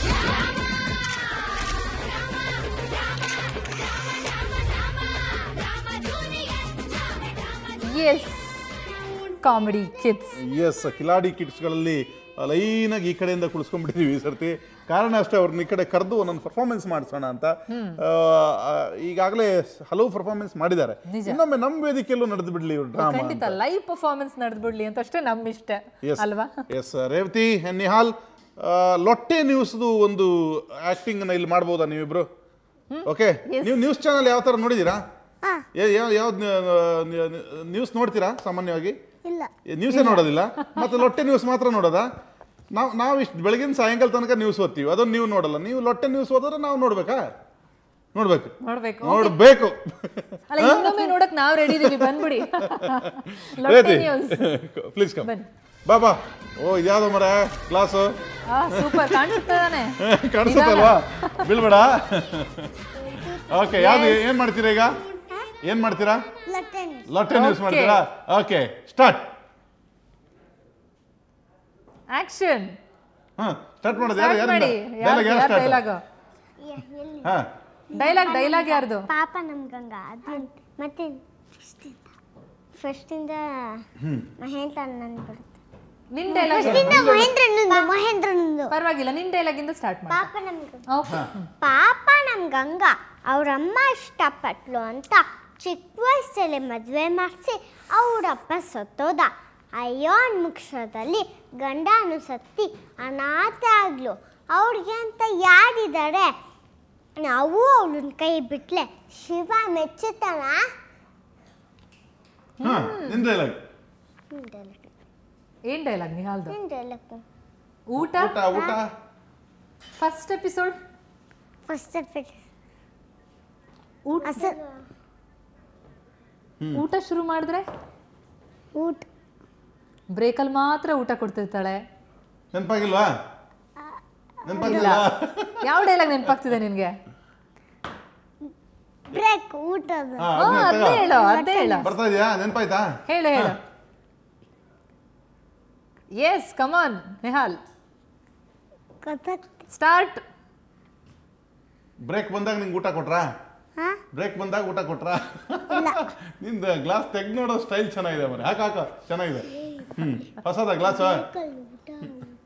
S comedy kids S ಕಿಲಾಡಿ ಕಿಟ್ಸ್ಗಳಲ್ಲಿ ಲೈನಾಗಿ ಈ ಕಡೆಯಿಂದ ಕುಳಿಸ್ಕೊಂಡ್ಬಿಟ್ಟಿದೀವಿ ಈ ಸರ್ತಿ ಕಾರಣ ಅಷ್ಟೇ ಅವ್ರನ್ನ ಈ ಕಡೆ ಕರೆದು ಒಂದೊಂದು ಪರ್ಫಾರ್ಮೆನ್ಸ್ ಮಾಡಿಸೋಣ ಅಂತ ಈಗಾಗಲೇ ಹಲವು ಪರ್ಫಾರ್ಮೆನ್ಸ್ ಮಾಡಿದ್ದಾರೆ ನಿಜ. ಇನ್ನೊಮ್ಮೆ ನಮ್ಮ ವೇದಿಕೆಯಲ್ಲೂ ನಡೆದು ಬಿಡ್ಲಿ ಇವ್ರು ಡ್ರಾಮಾ ಖಂಡಿತ ಲೈವ್ ಪರ್ಫಾರ್ಮೆನ್ಸ್ ನಡೆದ್ಬಿಡ್ಲಿ ಅಂತ ಅಷ್ಟೇ ನಮ್ಮ ಇಷ್ಟ ಅಲ್ವಾ ಎಸ್ ರೇವತಿ ನಿಹಾಲ್ ಆ, ಲೊಟ್ಟೆ ನ್ಯೂಸ್ದು ಒಂದು ಆಕ್ಟಿಂಗ್ ನ ಇಲ್ಲಿ ಮಾಡ್ಬೋದಾ ನೀವಿಬ್ರು ಓಕೆ ನೀವು ನ್ಯೂಸ್ ಚಾನಲ್ ಯಾವ ತರ ನೋಡಿದೀರಾ ಯಾವ ಯಾವ್ದು ನ್ಯೂಸ್ ನೋಡ್ತೀರಾ ಸಾಮಾನ್ಯವಾಗಿ ಇಲ್ಲ ನ್ಯೂಸೇ ನೋಡೋದಿಲ್ಲ ಮತ್ತೆ ಲೊಟ್ಟೆ ನ್ಯೂಸ್ ಮಾತ್ರ ನೋಡೋದಾ ನಾವು ನಾವು ಇಷ್ಟು ಬೆಳಗಿನ ಸಾಯಂಕಾಲ ತನಕ ನ್ಯೂಸ್ ಓದ್ತೀವಿ ಅದನ್ನು ನೀವು ನೋಡಲ್ಲ ನೀವು ಲೊಟ್ಟೆ ನ್ಯೂಸ್ ಓದಿದ್ರೆ ನಾವು ನೋಡ್ಬೇಕಾ ನೋಡ್ಬೇಕು ನೋಡ್ಬೇಕು ನೋಡ್ಬೇಕು ಅಲ್ಲ ಇನ್ನೊಮ್ಮೆ ನೋಡಕ್ ನಾವ್ ರೆಡಿ ಇದೀವಿ ಬಂದ್ಬಿಡಿ ರೇವತಿ ನ್ಯೂಸ್ ಪ್ಲೀಸ್ ಕಮ್ ಬನ್ನಿ. ಬಾ ಬಾ ಓ ಇದ್ಯಾವ್ದು ಮರ ಕ್ಲಾಸು ಸೂಪರ್ ಕಾಣಿಸ್ತಾನೆ ಕಾಣಿಸುತ್ತಲ್ವಾ ಬೀಳ್ಬೇಡ ಓಕೆ ಯಾವ್ದು ಏನ್ ಮಾಡ್ತೀರಾ ಈಗ ಏನ್ ಮಾಡ್ತೀರಾ ಲಟ್ಟಣಿ ಲೊಟ್ಟೆ ನ್ಯೂಸ್ Okay. ಮಾಡ್ತೀರಾ ಓಕೆ ಸ್ಟಾರ್ಟ್ ಆಕ್ಷನ್ ಹಾ ಸ್ಟಾರ್ಟ್ ಮಾಡೋದು ಯಾರು ಯಾರು ಮಾಡಿ ಡೈಲಾಗ್ ಯಾರು ಸ್ಟಾರ್ಟ್ ಡೈಲಾಗ್ ಎಲ್ಲಿ ಹಾ ಡೈಲಾಗ್ ಡೈಲಾಗ್ ಯಾರ್ದು ಪಾಪ ನಮ್ ಗಂಗಾ ಅದು ಮತ್ತೆ ಫಸ್ಟಿಂದ ಮಹೇಂದ್ರ ನನ್ ಬರುತ್ತೆ ನಿನ್ ಡೈಲಾಗ್ ಫಸ್ಟಿಂದ ಮಹೇಂದ್ರನಂದು ಮಹೇಂದ್ರನಂದು ಪರವಾಗಿಲ್ಲ ನಿನ್ ಡೈಲಾಗ್ ಇಂದ ಸ್ಟಾರ್ಟ್ ಮಾಡಿ ಪಾಪ ನಮ್ ಗಂಗಾ ಓಕೆ ಪಾಪ ನಮ್ ಗಂಗಾ ಅವ್ರಮ್ಮ ಇಷ್ಟಪಟ್ಲು ಅಂತ ಚಿಕ್ಕ ವಯಸ್ಸಲ್ಲಿ ಮದುವೆ ಮಾಡಿಸಿ ಅವರಪ್ಪ ಸತ್ತೋದ ಅಯ್ಯೋ ಮುಕ್ಷದಲ್ಲಿ ಗಂಡನು ಸತ್ತಿ ಅನಾಥ ಆಗ್ಲು ಅವ್ರಿಗೆ ಅಂತ ಯಾರಿದ್ದಾರೆ ನಾವು ಅವಳನ್ನ ಕೈ ಬಿಟ್ಲೆ ಶಿವ ಮೆಚ್ಚುತ್ತಾನ ಹಾ ನಿನ್ ಡೈಲಾಗ್ ಏನ್ ಡೈಲಾಗ್ ನಿಹಾಲ್ದು ಊಟ ಊಟ ಊಟ ಫಸ್ಟ್ ಎಪಿಸೋಡ್ ಫಸ್ಟ್ ಊಟ ಹಸ ಊಟ ಶುರು ಮಾಡಿದ್ರೆ ಊಟ ಬ್ರೇಕಲ್ಲಿ ಮಾತ್ರ ಊಟ ಕೊಡ್ತಿರ್ತಾಳೆ ನೆನಪಾಗಿಲ್ವಾ ನೆನಪಾಗಿಲ್ಲ ಯಾವ ಡೈಲಾಗ್ ನೆನಪಾಗ್ತಿದೆ ನಿನ್ಗೆ ಬ್ರೇಕ್ ಊಟದ ಹಾ ಹಾ, ಅದ್ನ ಅದೇ ತಗೋ. ಹೇಳು ಅದೇ ಹೇಳು ಬರ್ತಾ ಇದೆಯಾ ನೆನಪಾಯ್ತಾ ಹೇಳು ಹೇಳು yes come on Nihal Kathak start break ಬಂದಾಗ ನಿಂಗೆ ಊಟ ಕೊಟ್ರಾ ಹಾ ಬ್ರೇಕ್ ಬಂದಾಗ ಊಟ ಕೊಟ್ರಾ ನಿಂದ ಗ್ಲಾಸ್ ತೆಗ್ದು ನೋಡೋ ಸ್ಟೈಲ್ ಚೆನ್ನಾಗಿದೆ ಮರೆ ಹಾಕ ಹಾಕ ಚೆನ್ನಾಗಿದೆ ಹ್ಮ್ ಹೊಸದ ಗ್ಲಾಸ್ ಊಟ ಊಟ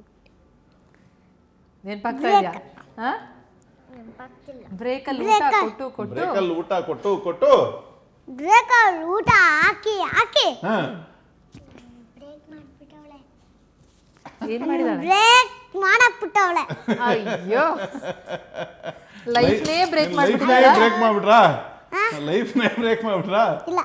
ನೆನಪಾಗ್ತಾ ಇದೆಯಾ ಹಾ ನೆನಪಾಗ್ತಿಲ್ಲ ಬ್ರೇಕಲ್ಲಿ ಊಟ Break. ಕೊಟ್ಟು ಕೊಟ್ಟು ಬ್ರೇಕಲ್ಲಿ ಊಟ ಕೊಟ್ಟು ಕೊಟ್ಟು ಬ್ರೇಕ್ ಊಟ ಹಾಕಿ ಹಾಕಿ ಹಾ ಬ್ರೇಕ್ ಮಾಡ್ಬಿಟ್ಟವಳೆ ಏನ್ ಮಾಡಿದಾಳೆ ಬ್ರೇಕ್ ಮಾಡಕ್ ಬಿಟ್ಟವಳೆ ಅಯ್ಯೋ ಲೈಫ್ನೇ ಬ್ರೇಕ್ ಲೈಫ್ನೇ ಮಾಡ್ಬಿಟ್ಟಿದ್ದಾಳ ಬ್ರೇಕ್ ಮಾಡ್ಬಿಟ್ರಾ ಲೈಫ್ನೇ ಬ್ರೇಕ್ ಮಾಡ್ಬಿಟ್ರಾ ಇಲ್ಲ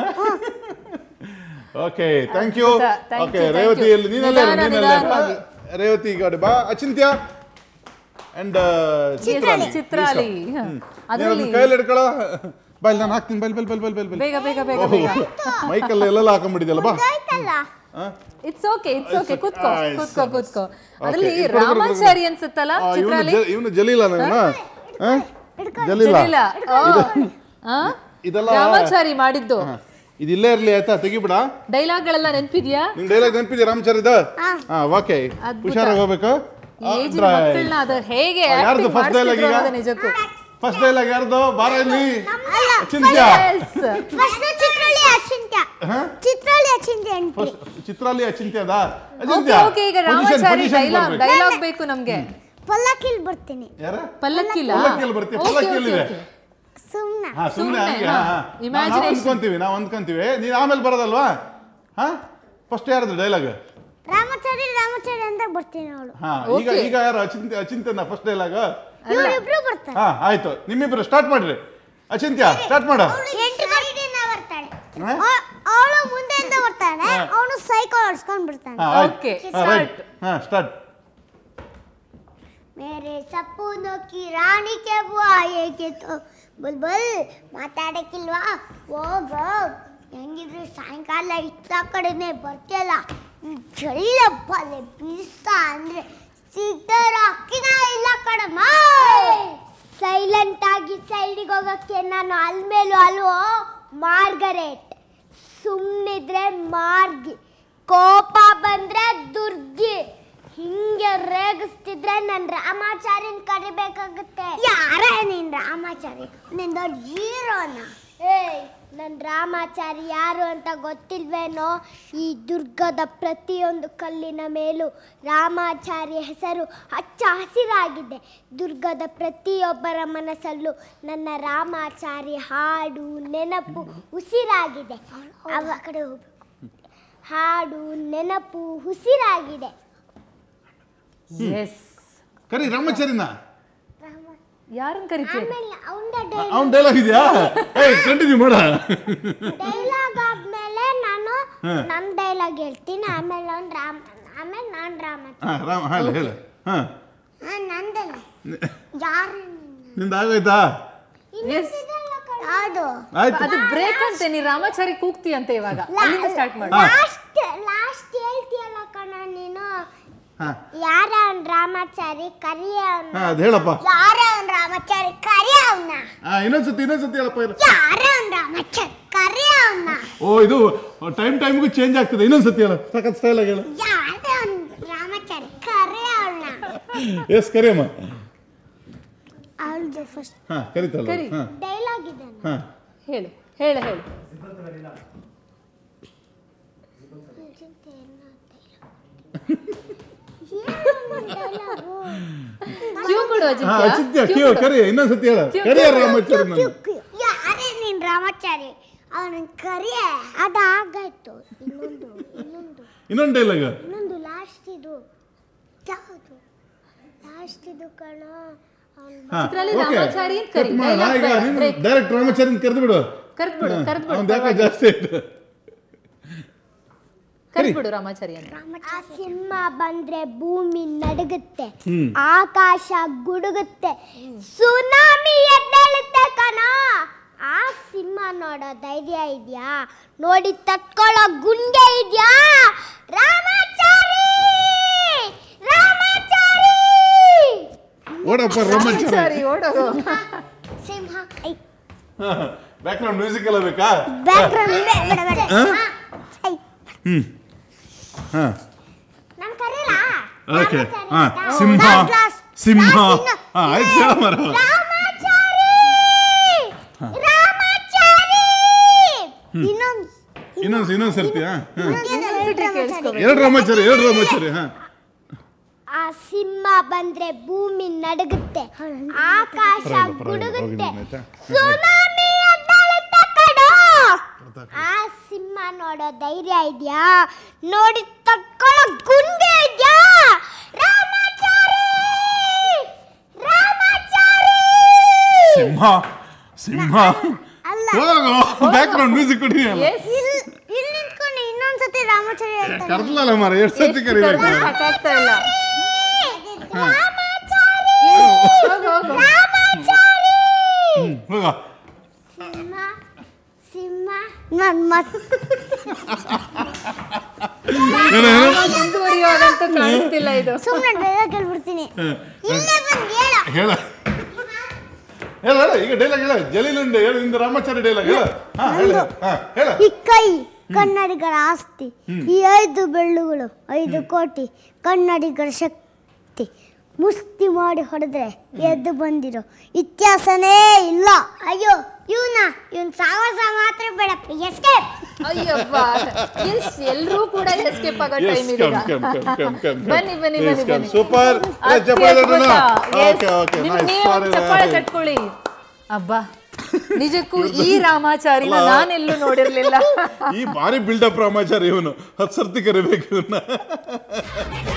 ಓಕೆ ಥ್ಯಾಂಕ್ ಯು ಅದ್ಭುತ. Thank okay you, thank Revathi you. ಇಲ್ಲಿ ನೀನಲ್ಲೇ ಇರು, ನಿಧಾನ, ನೀನಲ್ಲೇ ಇರು. ನಿಧಾನವಾಗಿ. ರೇವತಿ ಗಾಡಿ ಬಾ ಅಚಿಂತ್ಯ ಅಂಡ್ ಚಿತ್ರಾಲಿ. ಚಿತ್ರಾಲಿ. ಅದ್ರಲ್ಲಿ- ಕೈಯಲ್ಲಿ ಹಿಡ್ಕೊಳ ಬೈಲ್ ನಾನು ಹಾಕ್ತೀನಿ ಬೈಲ್ ಬೈಲ್ ಬೈಲ್ ಬೈಲ್ ಬೈಲ್ ಬೈಲ್ ಬೇಗ ಬೇಗ ಬೇಗ ಬೇಗ ಮೈಕಲ್ಲಿ ಎಲ್ಲೆಲ್ಲ ಹಾಕೊಂಡ್ಬಿಟ್ಟಿದ್ಯಲ್ಲ ಬಾ ಆಯ್ತಲ್ಲ ಹಾ? ಇಟ್ಸ್ ಓಕೆ ಇಟ್ಸ್ ಓಕೆ ಕುತ್ಕೋ Ah, it's ಕುತ್ಕೋ okay. ಕುತ್ಕೋ Okay, ಅದ್ರಲ್ಲಿ ಇದು ಕೊಡು, ಕೊಡು, ಕೊಡು. ರಾಮಾಚಾರಿ ಅನ್ಸುತ್ತಲ್ಲ ಆ, ಇವ್ನು ಚಿತ್ರಾಲಿ ಜ- ಇವ್ನು ಜಲೀಲ ನನ್ನ ಜಲೀಲ ಜಲೀಲ ಆ? ಇದೆಲ್ಲ ರಾಮಾಚಾರಿ ಮಾಡಿದ್ದು ಹಾ. ಇದು ಇಲ್ಲೇ ಇರ್ಲಿ ಆಯ್ತಾ ತೆಗಿಬಿಡ ಡೈಲಾಗ್ ಗಳೆಲ್ಲ ನೆನ್ಪಿದ್ಯಾ ನಿಂಗ್ ಡೈಲಾಗ್ ನೆನಪಿದೆ ರಾಮಚಾರಿದ ಹಾ ಓಕೆ ಅದ್ಭುತ. ಹುಷಾರಾಗಿ ಹೋಗ್ಬೇಕು ಏಜ್ ಮಕ್ಕಳನ್ನ ಅದು ಹೇಗೆ ಆ, ಯಾರ್ದು acting first dialogue ಮಾಡಿಸ್ತಿದ್ರು ಈಗ? ಅನ್ನೋದು ನಿಜಕ್ಕೂ ಫಸ್ಟ್ ಡೈಲಾಗ್ ಯಾರ್ದು ಬಾರ ಇಲ್ಲಿ ಅಚಿಂತ್ಯ Yes. ಫಸ್ಟ್ ಚಿತ್ರಾಲಿ ಅಚಿಂತ್ಯ ಹಾ? ಚಿತ್ರಾಲಿ ಅಚಿಂತ್ಯ ಎಂಟ್ರಿ ಫಸ್ಟ್ ಚಿತ್ರಾಲಿ ಅಚಿಂತ್ಯ ಅದ ಓಕೆ ಅಚಿಂತ್ಯ ಓಕೆ ಈಗ Position, ರಾಮಾಚಾರಿ position ಡೈಲಾಗ್ ಬರ್ಬೇಕು. ಡೈಲಾಗ್ ಬೇಕು ನಮ್ಗೆ ಪಲ್ಲಕ್ಕಿಲ್ ಬರ್ತೀನಿ ಯಾರ ಪಲ್ಲಕ್ಕಿಲ್ಲ ಪಲ್ಲಕ್ಕಿಯಲ್ಲಿ ಬರ್ತೀವಿ Okay, ಪಲ್ಲಕ್ಕಿಯಲ್ಲಿದೆ okay, okay. ಸುಮ್ನ ಹಾ ಸುಮ್ಮನೆ ಸುಮ್ನೆ, ಹಂಗೆ ಹಾ. ಹಾ, ಹಾ. ನಾವು Imagination. ಅಂದ್ಕೊಂತೀವಿ ನಾವು ಅಂದ್ಕೊಂತೀವಿ ನೀನು ಆಮೇಲೆ ಬರೋದಲ್ವಾ ಹಾ ಫಸ್ಟ್ ಯಾರ್ದು ಡೈಲಾಗ್ ರಾಮಾಚಾರಿ ರಾಮಾಚಾರಿ ಅಂತ ಬರ್ತೀನಿ ಅವಳು ಹಾ ಈಗ Okay. ಈಗ ಯಾರು ಅಚಿಂತ್ಯ ಅಚಿಂತ್ಯನ ಫಸ್ಟ್ ಡೈಲಾಗ್ ಇವ್ರಿಬ್ರು ಬರ್ತಾರೆ ಹಾ ಆಯ್ತು ನಿಮ್ಮಿಬ್ರು ಸ್ಟಾರ್ಟ್ ಮಾಡ್ರಿ ಅಚಿಂತ್ಯ ಸ್ಟಾರ್ಟ್ ಮಾಡ ಎಂಟು ಗಂಟೆಯಿಂದ ಬರ್ತಾಳೆ ಹಾ? ಅವಳು ಮುಂದೆಯಿಂದ ಬರ್ತಾನೆ ಅವನು ಸೈಕಲ್ ಓಡಿಸ್ಕೊಂಡ್ ಬಿಡ್ತಾನೆ ಹಾ ಆಯ್ತು Okay, ಹಾ ರೈಟ್ start. ಹಾ ಸ್ಟಾರ್ಟ್ मेरे सपनों की रानी के वो आएगे तो ಬುಲ್ಬುಲ್ ಮಾತಾಡಕ್ಕಿಲ್ವಾ ಹೋಗೋ ಹೆಂಗಿದ್ರು ಸಾಯಂಕಾಲ ಇತ್ತ ಕಡೆನೆ ಬರ್ತಿಯಲ್ಲ ಜಲ್ಲಪ್ಪಲೆ ಬೀಸ ಅಂದ್ರೆ ಸಿಗ್ತಾರ ಅಕ್ಕಿನ ಇಲ್ಲ ಕಣಮ್ಮ ಸೈಲೆಂಟ್ ಆಗಿ ಸೈಡಿಗೆ ಹೋಗಕ್ಕೆ ನಾನು ಅಲ್ಮೇಲೂ ಅಲ್ವೋ ಮಾರ್ಗರೇಟ್ ಸುಮ್ಮನಿದ್ರೆ ಮಾರ್ಗಿ ಕೋಪ ಬಂದ್ರೆ ದುರ್ಗಿ ಹಿಂಗೆ ರೇಗಿಸ್ತಿದ್ರೆ ನನ್ ರಾಮಾಚಾರ್ಯನ್ ಕರಿಬೇಕಾಗುತ್ತೆ ಯಾರ ನೀನ್ ರಾಮಾಚಾರಿ ನಿನ್ ದೊಡ್ಡ ಹೀರೋನ ಏಯ್ ನನ್ ರಾಮಾಚಾರಿ ಯಾರು ಅಂತ ಗೊತ್ತಿಲ್ವೇನೋ ಈ ದುರ್ಗದ ಪ್ರತಿಯೊಂದು ಕಲ್ಲಿನ ಮೇಲೂ ರಾಮಾಚಾರಿ ಹೆಸರು ಹಚ್ಚ ಹಸಿರಾಗಿದೆ ದುರ್ಗದ ಪ್ರತಿಯೊಬ್ಬರ ಮನಸ್ಸಲ್ಲೂ ನನ್ನ ರಾಮಾಚಾರಿ ಹಾಡು ನೆನಪು ಉಸಿರಾಗಿದೆ ಅವ ಕಡೆ ಹೋಗ್ಬೇಕು ಹಾಡು ನೆನಪು ಉಸಿರಾಗಿದೆ ಎಸ್ ಕರಿ ರಾಮಾಚಾರಿನ ಯಾರನ್ನ ಕರಿತೀರಿ ಆಮೇಲೆ ಅವನ ಅವ್ನ ಡೈಲಾಗ್ ಇದೆಯಾ ಏಯ್ ಕಂಟಿನ್ಯೂ ಮಾಡ ಡೈಲಾಗ್ ಆದ್ಮೇಲೆ ನಾನು ನನ್ನ ಡೈಲಾಗ್ ಹೇಳ್ತೀನಿ ಆಮೇಲೆ ಅವ್ನ್ ರಾಮ ಆಮೇಲೆ ನಾನು ರಾಮ ಹಾ ರಾಮ ಹೇಳ ಹೇಳ ಹಾ ನಂದಲ್ಲ ಯಾರು ನಿಂದ ಆಗೋಯ್ತಾ ಎಸ್ ಯಾವುದು ಆಯ್ತು ಅದು ಬ್ರೇಕ್ ಅಂತೆ ನೀ ರಾಮಾಚಾರಿ ಕೂಗ್ತಿ ಅಂತ ಇವಾಗ ಅಲ್ಲಿಂದ ಸ್ಟಾರ್ಟ್ ಮಾಡಿ ಲಾಸ್ಟ್ ಲಾಸ್ಟ್ ಹೇಳ್ತೀಯಲ್ಲ ಕಣ ನೀನು ಹಾ ಯಾರ ಅವ್ನ್ ರಾಮಾಚಾರಿ ಕರಿಯ ಅವ್ನ ಹಾ ಅದು ಹೇಳಪ್ಪ ಯಾರ ಅವ್ನ್ ರಾಮಾಚಾರಿ ಕರಿಯ ಅವನ ಹಾ ಇನ್ನೊಂದ್ಸತಿ ಇನ್ನೊಂದ್ಸತಿ ಹೇಳಪ್ಪ ಇದು ಯಾರ ಅವ್ನ್ ರಾಮಾಚಾರಿ ಕರಿಯ ಅವನ ಓ ಇದು ಟೈಮ್ ಟೈಮ್ಗೂ ಚೇಂಜ್ ಆಗ್ತದೆ ಇನ್ನೊಂದ್ಸತಿ ಹೇಳ ಸಖತ್ ಸ್ಟೈಲ್ ಆಗಿ ಹೇಳ ಯಾರ ಅವ್ನ್ ರಾಮಾಚಾರಿ ಕರಿಯ ಅವನ ಎಸ್ ಕರಿಯಮ್ಮ ಅವಳ್ದು ಫಸ್ಟ್ ಹಾ ಕರಿತಲ್ಲ ಕರಿ. ಹಾ ಡೈಲಾಗ್ ಇದೆ ಹಾ ಹೇಳು ಹೇಳು ಹೇಳು ಕ್ಯೂ ಕೊಡು ಹಾ ಅಜಿತ್ಯ ಅಚಿತ್ಯ ಕ್ಯೂ ಕ್ಯೂ ಕೊಡು. ಕರಿ ಇನ್ನೊಂದ್ಸತಿ ಹೇಳ ಕ್ಯೂ, ಕರಿಯ ಕ್ಯೂ, ರಾಮಾಚಾರಿ ನನ್ನ ಯಾರೇ ನೀನ್ ರಾಮಾಚಾರಿ ಅವನ ಕರಿಯ ಅದಾಗಾಯ್ತು ಇನ್ನೊಂದು ಇನ್ನೊಂದು ಇನ್ನೊಂದು ಡೈಲಾಗ್ ಇನ್ನೊಂದು ಲಾಸ್ಟ್ ಇದು ಯಾವುದು ಲಾಸ್ಟ್ ಇದು ಕಣ ಅವ್ನ್ ಹಾ ಇದ್ರಲ್ಲಿ ಓಕೆ ರಾಮಾಚಾರಿ ಅಂತ ಕರಿ, ಕಟ್ ಮಾಡೋಣ dialogue ಈಗ ಬೇಡ, ನೀನು break. ಡೈರೆಕ್ಟ್ ರಾಮಾಚಾರಿನ ಕರೆದು ಬಿಡು ಕರೆದ್ಬಿಡು ಕರೆದ್ಬಿಡು ಅವ್ನು ಯಾಕೆ ಜಾಸ್ತಿ ಆಯ್ತು ಕರೆದ್ಬಿಡು ರಾಮಾಚಾರಿ ಅಂತ ಆ ಸಿಂಹ ಬಂದ್ರೆ ಭೂಮಿ ನಡುಗುತ್ತೆ ಹ್ಮ್. ಆಕಾಶ ಗುಡುಗುತ್ತೆ ಸುನಾಮಿ ಎದ್ದೇಳುತ್ತೆ ಕಣ ಆ ಸಿಂಹ ನೋಡೋ ಧೈರ್ಯ ಇದೆಯಾ ನೋಡಿ ತಟ್ಕೊಳ್ಳೋ ಗುಂಡೆ ಇದೆಯಾ ರಾಮಾಚಾರಿ ರಾಮಾಚಾರಿ ಓಡಪ್ಪ ರಾಮಾಚಾರಿ ರಾಮಾಚಾರಿ ಓಡೋದು ಸಿಂಹ ಐ ಬ್ಯಾಕ್ ಗ್ರೌಂಡ್ ಮ್ಯೂಸಿಕ್ ಎಲ್ಲ ಬೇಕಾ ಬ್ಯಾಕ್ಗ್ರೌಂಡ್ ಹ್ಮ್ ಹಾ ನಾನು ಕರೀಲಾ ಓಕೆ ರಾಮಾಚಾರಿ ಹಾ ಆಯ್ತಾ? ಸಿಂಹ Last, last. ಸಿಂಹ Last ಇನ್ನು. ಹಾ ಆಯ್ತು ಹೇಳ ಮರ ರಾಮಾಚಾರಿ ರಾಮಾಚಾರಿ ಇನ್ನೊಂದು ಇನ್ನೊಂದು ಇನ್ನೊಂದು ಸರ್ತಿ ಹಾ ಹಾ. ಇನ್ನೊಂದ್ಸತಿ ಕೇಳಿಸ್ಕೊಬೇಕು. ಎರಡು ರಾಮಾಚಾರಿ ಎರಡು ರಾಮಾಚಾರಿ ಹಾ ಆ ಸಿಂಹ ಬಂದ್ರೆ ಭೂಮಿ ನಡುಗುತ್ತೆ ಆಕಾಶ ಪರವಾಗಿಲ್ಲ, ಪರವಾಗಿಲ್ಲ. ಗುಡುಗುತ್ತೆ ಹೋಗಿ ಆಯ್ತಾ? ಸುನಾಮಿ ಎದ್ದೇಳುತ್ತೆ ಕಣೋ. ಆ ಸಿಂಹ ನೋಡೋ ಧೈರ್ಯ ಇದೆಯಾ ನೋಡಿ ತಕ್ಕೊಳ್ಳೋ ಗುಂಡೆ ಇದೆಯಾ ರಾಮಾಚಾರಿ ರಾಮಾಚಾರಿ ಸಿಂಹ ಸಿಂಹ ಅಲ್ಲ ಹೋಗು ಬ್ಯಾಕ್ ಗ್ರೌಂಡ್ ಮ್ಯೂಸಿಕ್ ಕೊಡಿ ಅಲ್ಲ Yes. ಇಲ್ಲಿ ನಿಂತ್ಕೊಂಡು ಇನ್ನೊಂದ್ಸತಿ ರಾಮಾಚಾರಿ ಹೇಳ್ತಾನೆ ಕರ್ದಲ್ಲ ಮರ ಎಷ್ಟು ಸರ್ತಿ ಎಷ್ಟು ಕರಿಬೇಕು ಕರೆದ್ರೂ ಸಾಕಾಗ್ತಾ ಇಲ್ಲ ರಾಮಾಚಾರಿ ಹೋಗು ಹೋಗು ರಾಮಾಚಾರಿ ಹ್ಮ್, ಹೋಗ ಸಿಂಹ ಸಿಂಹ ನನ್ ಮತ್ ಏನು ಏನು ಮುಂದುವರಿಯುವಾಗಂತೂ ಕಾಣಿಸ್ತಿಲ್ಲ ಇದು ಸುಮ್ಮನೆ ಡೈಲಾಗ್ ಹೇಳ್ಬಿಡ್ತೀನಿ ಇಲ್ಲೇ ಬಂದು ಹೇಳ ಹೇಳ ಹೇಳ ಹೇಳ ಈಗ ಡೈಲಾಗ್ ಹೇಳ ಜಲೀಲುಂಡೆ ಹೇಳು ಇಂದ ರಾಮಾಚಾರಿ ಡೈಲಾಗ್ ಹೇಳ ಹಾ ಹೇಳ ಹಾ ಹೇಳ ಈ ಕೈ ಕನ್ನಡಿಗರ ಆಸ್ತಿ ಈ ಐದು ಬೆಳ್ಳುಗಳು ಐದು ಕೋಟಿ ಕನ್ನಡಿಗರ ಶಕ್ತಿ ಮುಸ್ತಿ ಮಾಡಿ ಹೊಡೆದ್ರೆ ಎದ್ದು ಬಂದಿರೋ ಇತಿಹಾಸನೇ ಇಲ್ಲ ಅಯ್ಯೋ ಇವನ ಇವನ್ ಸಾಹಸ ಮಾತ್ರ ಬೇಡ ಎಸ್ಕೇಪ್ ಅಯ್ಯಪ್ಪ ಎಸ್ ಎಲ್ಲರೂ ಕೂಡ ಎಸ್ಕೇಪ್ ಆಗೋ Yes, ಟೈಮ್ ಇದೆ come, come, come, come, come, come. ಬನ್ನಿ ಬನ್ನಿ Yes, ಬನ್ನಿ come. ಬನ್ನಿ Super. Let's ಅತಿ ಚಪ್ಪಾಳೆ ಅದ್ಭುತ. ತಟ್ಟೋಣ. Yes. Okay, okay, ನಿಮ್- nice. ನೀವು Sorry, ಚಪ್ಪಾಳೆ nice. ತಟ್ಕೊಳ್ಳಿ ಅಬ್ಬಾ ನಿಜಕ್ಕೂ ಈ ರಾಮಾಚಾರಿನ ನಾನೆಲ್ಲೂ ನೋಡಿರ್ಲಿಲ್ಲ ಈ ಭಾರಿ ಬಿಲ್ಡಪ್ ರಾಮಾಚಾರಿ ಇವನು ಹತ್ತು ಸರ್ತಿ ಕರಿಬೇಕು ಇವನ್ನ